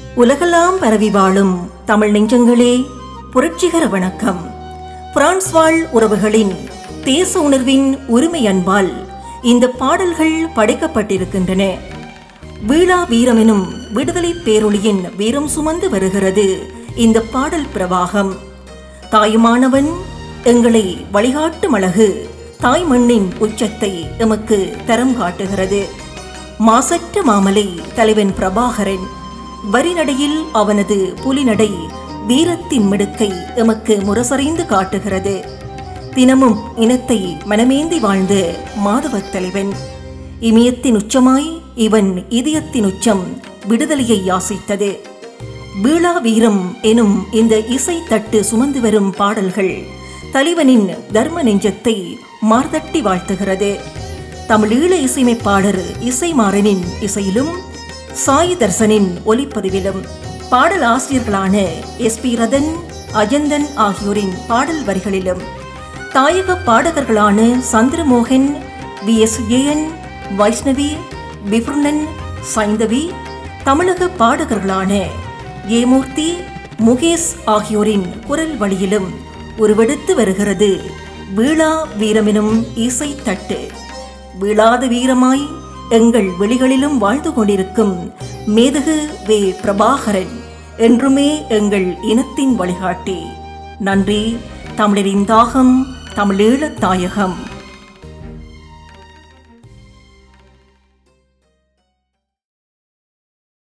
உலகெல்லாம் பரவி வாழும் தமிழ் நெஞ்சங்களே புரட்சிகர வணக்கம் பிரான்ஸ் வாழ் உறவுகளின் தேச உணர்வின் உரிமை அன்பால் இந்த பாடல்கள் படைக்கப்பட்டிருக்கின்றன வீழா வீரமெனும் விடுதலை பேரொளியின் வீரம் சுமந்து வருகிறது இந்த பாடல் பிரவாகம் தாயுமானவன் எங்களை வழிகாட்டும் அழகு தாய் மண்ணின் உச்சத்தை எமக்கு தரம் காட்டுகிறது மாசற்ற மாமலை தலைவன் பிரபாகரன் வரிநடையில் அவனது புலிநடை வீரத்தின் மிடுக்கை எமக்கு முரசறிந்து காட்டுகிறது தினமும் இனத்தை மனமேந்தி வாழ்ந்த மாதவத் தலைவன் இமயத்தின் உச்சமாய் இவன் இதயத்தின் உச்சம் விடுதலையை யாசித்தது வீழா வீரம் எனும் இந்த இசை தட்டு சுமந்து வரும் பாடல்கள் தலைவனின் தர்ம நெஞ்சத்தை மார்தட்டி வாழ்த்துகிறது தமிழீழ இசையமைப்பாளர் இசைமாறனின் இசையிலும் சாய் தர்சனின் ஒலிப்பதிவிலும் பாடல் ஆசிரியர்களான எஸ் பி ரதன் அஜந்தன் ஆகியோரின் பாடல் வரிகளிலும் தாயக பாடகர்களான Chandramohan V S AN Vaishnavi விபுர்ணன் Saindhavi தமிழக பாடகர்களான ஏமூர்த்தி முகேஷ் ஆகியோரின் குரல் வழியிலும் உருவெடுத்து வருகிறது வீழா வீரமெனும் இசை தட்டு வீழாத வீரமாய் எங்கள் வெளிகளிலும் வாழ்ந்து கொண்டிருக்கும் மேதகு வே பிரபாகரன் என்றுமே எங்கள் இனத்தின் வழிகாட்டி நன்றி தமிழரின் தாகம் தமிழீழத் தாயகம்